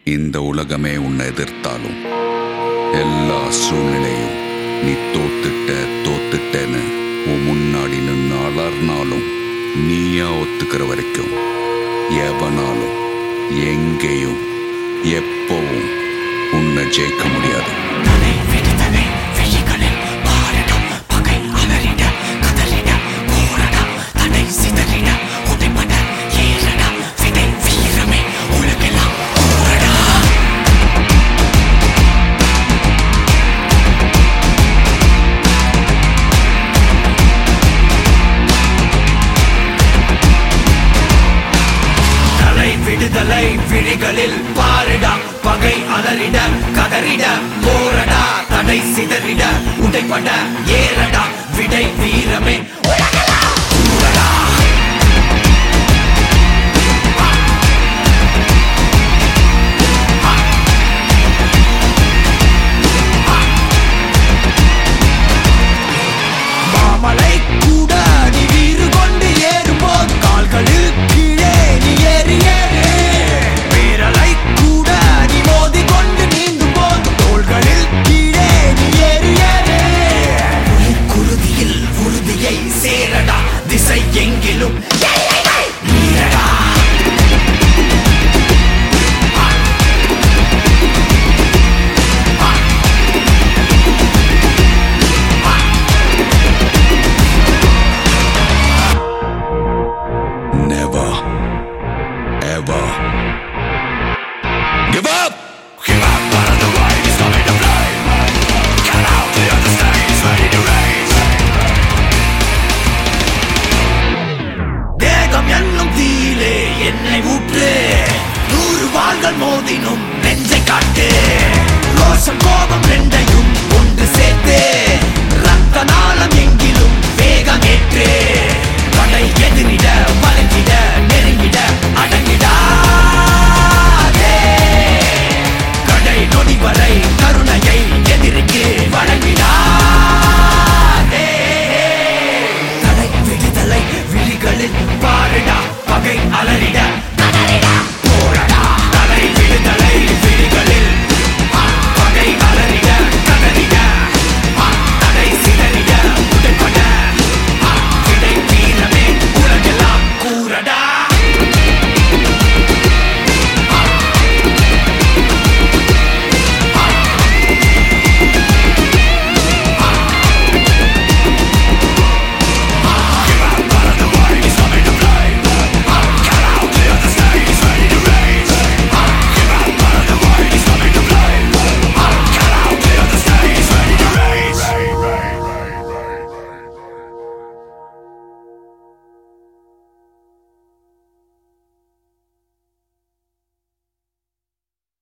இந்த உலகமே உன்னை எதிர்த்தாலும் எல்லா சூழ்நிலையும் நீ தோத்துட்ட தோத்துட்டேன்னு உன் முன்னாடி நின்று அலர்னாலும் நீயா ஒத்துக்கிற வரைக்கும் எவனாலும் எங்கேயும் எப்பவும் உன்னை ஜெயிக்க முடியாது தலை வெடித்ததை விழிகளில் பாரிடம் பகை அலறிட கதறிட போரட தடை சிதறிட உடைப்பட ஏறட விதை வீரமே உலகெல்லாம் போரடா தலை விடுதலை விழிகளில் பாரிட பகை அலறிட கதறிட போரடா தடை சிதறிட உடைப்பட ஏறடா விடை வீரமே உலகெல்லாம் போரடா மாமலை கூட நீ வீறு கொண்டு ஏறும்போது கால்களில் கீழே நீ ஏறி ஏறு பேரலை கூட நீ மோதி கொண்டு நீந்தும் போது தோள்களில் கீழே நீ ஏறி ஏறு குருதியில் உறுதியை சேரடா திசை எங்கிலும் எல்லைகள் மீறடா Never, ever give up. Give up out of the way, it's coming to play. Get out the other stage, ready to race. தேகம் என்னும் தீயிலே என்னை ஊற்று நூறு வாள்கள் மோதினும்